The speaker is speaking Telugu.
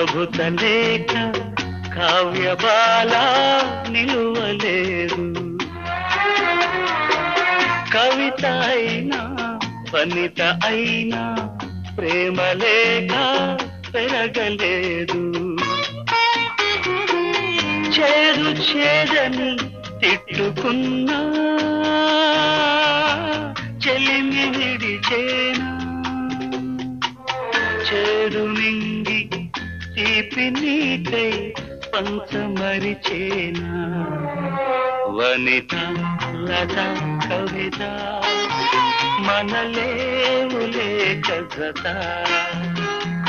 కభుత లేఖ కావ్య బాల నిలువలేదు కవిత అయినా వనిత అయినా ప్రేమ లేఖ పెరగలేదు చేదు చేదని తిట్టుకున్నా చెలిమి విడిచేనా చేడు నింగి తీపి నీకై పంచమరిచేనా వనిత లత కవిత మనలేవులే కజత